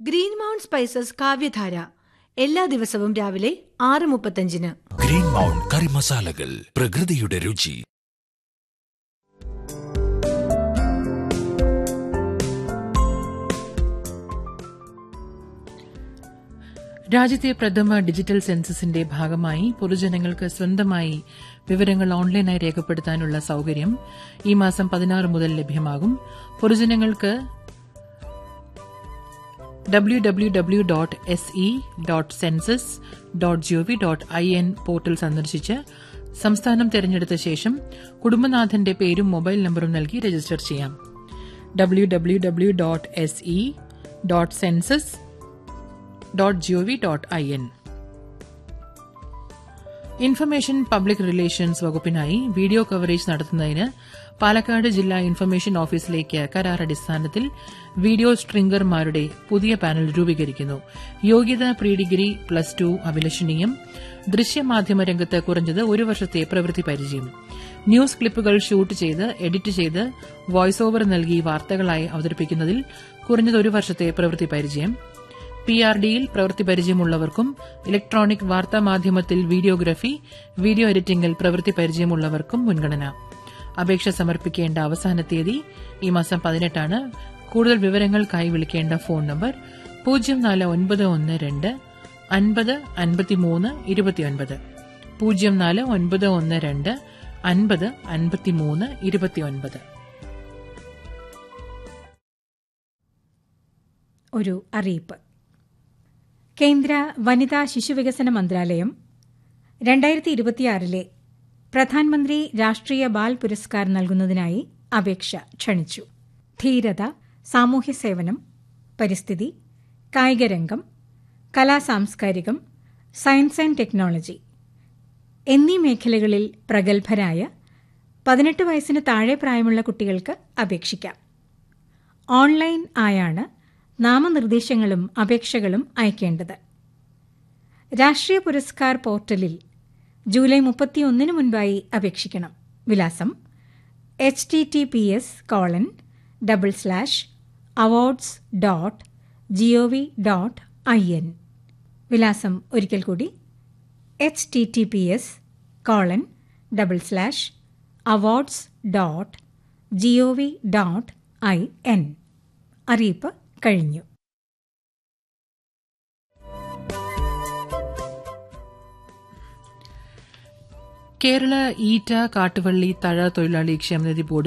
green mount spices കാവ്യധാര എല്ലാ ദിവസവും രാവിലെ ആറ് മുപ്പത്തഞ്ചിന് ഗ്രീൻ മൗണ്ട് കറി മസാലകൾ പ്രകൃതിയുടെ രുചി രാജ്യത്തെ പ്രഥമ ഡിജിറ്റൽ സെൻസസിന്റെ ഭാഗമായി പൊതുജനങ്ങൾക്ക് സ്വന്തമായി വിവരങ്ങൾ ഓൺലൈനായി രേഖപ്പെടുത്താനുള്ള സൌകര്യം ഈ മാസം പതിനാറ് മുതൽ ലഭ്യമാകും പൊതുജനങ്ങൾക്ക് W W W dot S E dot census dot G O V dot I N portal സന്ദർശിച്ച് സംസ്ഥാനം തെരഞ്ഞെടുത്ത ശേഷം കുടുംബനാഥന്റെ പേരും മൊബൈൽ നമ്പറും നൽകി രജിസ്റ്റർ ചെയ്യാം W W W dot S E dot census dot G O V dot I N information public relations വകുപ്പിനായി video coverage നടത്തുന്നതിന് പാലക്കാട് ജില്ലാ ഇൻഫർമേഷൻ ഓഫീസിലേക്ക് കരാർ അടിസ്ഥാനത്തിൽ വീഡിയോ സ്ട്രിംഗർമാരുടെ പുതിയ പാനൽ രൂപീകരിക്കുന്നു യോഗ്യത പ്രീ ഡിഗ്രി പ്ലസ് ടു അഭിലഷണീയം ദൃശ്യമാധ്യമ രംഗത്ത് കുറഞ്ഞത് ഒരു വർഷത്തെ പ്രവൃത്തി പരിചയം ന്യൂസ് ക്ലിപ്പുകൾ ഷൂട്ട് ചെയ്ത് എഡിറ്റ് ചെയ്ത് വോയിസ് ഓവർ നൽകി വാർത്തകളായി അവതരിപ്പിക്കുന്നതിൽ കുറഞ്ഞത് ഒരു വർഷത്തെ പ്രവൃത്തി പരിചയം പി ആർ ഡിയിൽ പ്രവൃത്തി പരിചയമുള്ളവർക്കും ഇലക്ട്രോണിക് വാർത്താ മാധ്യമത്തിൽ വീഡിയോഗ്രഫി വീഡിയോ എഡിറ്റിംഗിൽ പ്രവൃത്തി പരിചയമുള്ളവർക്കും മുൻഗണന അപേക്ഷ സമർപ്പിക്കേണ്ട അവസാന തീയതി ഈ മാസം പതിനെട്ടാണ് കൂടുതൽ വിവരങ്ങൾക്കായി വിളിക്കേണ്ട ഫോൺ നമ്പർ പൂജ്യം നാല് ഒൻപത് ഒന്ന് രണ്ട് അൻപത് അൻപത്തിമൂന്ന് ഇരുപത്തിയൊൻപത് പൂജ്യം നാല് ഒൻപത് ഒന്ന് രണ്ട് അൻപത് അൻപത്തിമൂന്ന് ഇരുപത്തിയൊൻപത് ഒരു അറിയിപ്പ് കേന്ദ്ര വനിതാ ശിശുവികസന മന്ത്രാലയം രണ്ടായിരത്തി ഇരുപത്തിയാറിലെ പ്രധാനമന്ത്രി രാഷ്ട്രീയ ബാൽ പുരസ്കാർ നൽകുന്നതിനായി അപേക്ഷ ക്ഷണിച്ചു ധീരത സാമൂഹ്യ സേവനം പരിസ്ഥിതി കായികരംഗം കലാസാംസ്കാരികം സയൻസ് ആൻഡ് ടെക്നോളജി എന്നീ മേഖലകളിൽ പ്രഗത്ഭരായ പതിനെട്ട് വയസ്സിന് താഴെ പ്രായമുള്ള കുട്ടികൾക്ക് അപേക്ഷിക്കാം ഓൺലൈൻ ആയാണ് നാമനിർദ്ദേശങ്ങളും അപേക്ഷകളും അയക്കേണ്ടത് രാഷ്ട്രീയ പുരസ്കാർ പോർട്ടലിൽ ജൂലൈ മുപ്പത്തിയൊന്നിന് മുൻപായി അപേക്ഷിക്കണം വിലാസം H T T P S colon double slash awards dot G O V dot I N വിലാസം ഒരിക്കൽ കൂടി H T T P S colon double slash awards dot G O V dot I N അറിയിപ്പ് കഴിഞ്ഞു കേരള ഈറ്റ കാട്ടുവള്ളി തഴ തൊഴിലാളി ക്ഷേമനിധി board